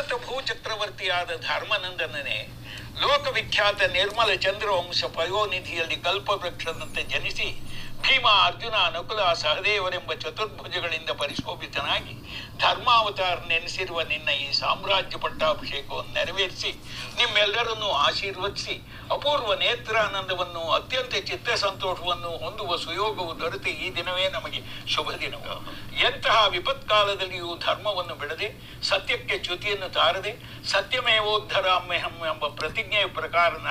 ಭಾರತ ಭೂಚಕ್ರವರ್ತಿಯಾದ ಧರ್ಮನಂದನನೇ ಲೋಕವಿಖ್ಯಾತ ನಿರ್ಮಲ ಚಂದ್ರವಂಶ ಪಯೋನಿಧಿಯಲ್ಲಿ ಕಲ್ಪವೃಕ್ಷದಂತೆ ಜನಿಸಿ ಭೀಮ ಅರ್ಜುನ ನಕುಲ ಸಹದೇವರೆಂಬ ಚತುರ್ಭುಜಗಳಿಂದ ಪರಿಶೋಭಿತನಾಗಿ ಧರ್ಮಾವತಾರ ನೆನೆಸಿರುವ ನಿನ್ನ ಈ ಸಾಮ್ರಾಜ್ಯ ಪಟ್ಟಾಭಿಷೇಕವನ್ನು ನೆರವೇರಿಸಿ ನಿಮ್ಮೆಲ್ಲರನ್ನೂ ಆಶೀರ್ವದಿಸಿ ಅಪೂರ್ವ ನೇತ್ರಾನಂದವನ್ನು ಅತ್ಯಂತ ಚಿತ್ತ ಸಂತೋಷವನ್ನು ಹೊಂದುವ ಸುಯೋಗವು ದೊರೆತ ಈ ದಿನವೇ ನಮಗೆ ಶುಭ ದಿನವು ಎಂತಹ ವಿಪತ್ಕಾಲದಲ್ಲಿಯೂ ಧರ್ಮವನ್ನು ಬಿಡದೆ ಸತ್ಯಕ್ಕೆ ಚ್ಯುತಿಯನ್ನು ತಾರದೆ ಸತ್ಯಮೇವೋದ್ಧರಾಮ್ಯಹಂ ಎಂಬ ಪ್ರತಿಜ್ಞೆಯ ಪ್ರಕಾರ